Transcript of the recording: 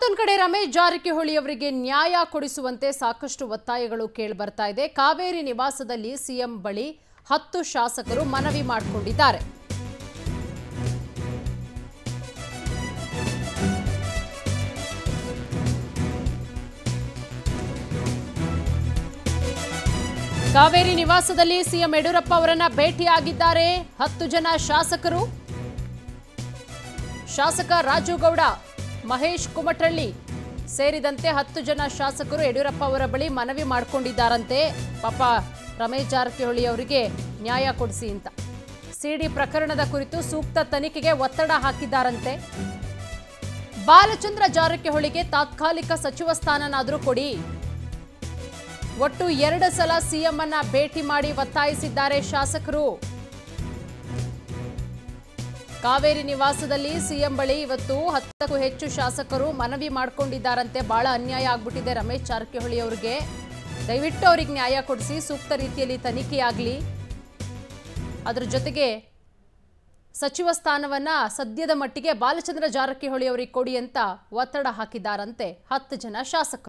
ಮತ್ತೊಂದು ಕಡೆ ರಮೇಶ್ ಜಾರಕಿಹೊಳಿ ಅವರಿಗೆ ನ್ಯಾಯ ಕೊಡಿಸುವಂತೆ ಸಾಕಷ್ಟು ಒತ್ತಾಯಗಳು ಕೇಳಿಬರ್ತಾ ಇದೆ ಕಾವೇರಿ ನಿವಾಸದಲ್ಲಿ ಸಿಎಂ ಬಳಿ ಹತ್ತು ಶಾಸಕರು ಮನವಿ ಮಾಡಿಕೊಂಡಿದ್ದಾರೆ ಕಾವೇರಿ ನಿವಾಸದಲ್ಲಿ ಸಿಎಂ ಯಡಿಯೂರಪ್ಪ ಅವರನ್ನ ಭೇಟಿಯಾಗಿದ್ದಾರೆ ಹತ್ತು ಜನ ಶಾಸಕರು ಶಾಸಕ ರಾಜು ಗೌಡ ಮಹೇಶ್ ಕುಮಟಳ್ಳಿ ಸೇರಿದಂತೆ ಹತ್ತು ಜನ ಶಾಸಕರು ಯಡಿಯೂರಪ್ಪ ಅವರ ಬಳಿ ಮನವಿ ಮಾಡಿಕೊಂಡಿದ್ದಾರಂತೆ ಪಾಪ ರಮೇಶ್ ಜಾರಕಿಹೊಳಿ ಅವರಿಗೆ ನ್ಯಾಯ ಕೊಡಿಸಿ ಅಂತ ಸಿಡಿ ಪ್ರಕರಣದ ಕುರಿತು ಸೂಕ್ತ ತನಿಖೆಗೆ ಒತ್ತಡ ಹಾಕಿದ್ದಾರಂತೆ ಬಾಲಚಂದ್ರ ಜಾರಕಿಹೊಳಿಗೆ ತಾತ್ಕಾಲಿಕ ಸಚಿವ ಸ್ಥಾನನಾದರೂ ಕೊಡಿ ಒಟ್ಟು ಎರಡು ಸಲ ಸಿಎಂ ಅನ್ನ ಭೇಟಿ ಮಾಡಿ ಒತ್ತಾಯಿಸಿದ್ದಾರೆ ಶಾಸಕರು ಕಾವೇರಿ ನಿವಾಸದಲ್ಲಿ ಸಿಎಂ ಬಳಿ ಇವತ್ತು ಹತ್ತಕ್ಕೂ ಹೆಚ್ಚು ಶಾಸಕರು ಮನವಿ ಮಾಡಿಕೊಂಡಿದ್ದಾರಂತೆ ಬಹಳ ಅನ್ಯಾಯ ಆಗ್ಬಿಟ್ಟಿದೆ ರಮೇಶ್ ಜಾರಕಿಹೊಳಿ ಅವರಿಗೆ ದಯವಿಟ್ಟು ಅವ್ರಿಗೆ ನ್ಯಾಯ ಕೊಡಿಸಿ ಸೂಕ್ತ ರೀತಿಯಲ್ಲಿ ತನಿಖೆಯಾಗಲಿ ಅದರ ಜೊತೆಗೆ ಸಚಿವ ಸ್ಥಾನವನ್ನ ಸದ್ಯದ ಮಟ್ಟಿಗೆ ಬಾಲಚಂದ್ರ ಜಾರಕಿಹೊಳಿ ಅವರಿಗೆ ಕೊಡಿ ಅಂತ ಒತ್ತಡ ಹಾಕಿದ್ದಾರಂತೆ ಹತ್ತು ಜನ ಶಾಸಕರು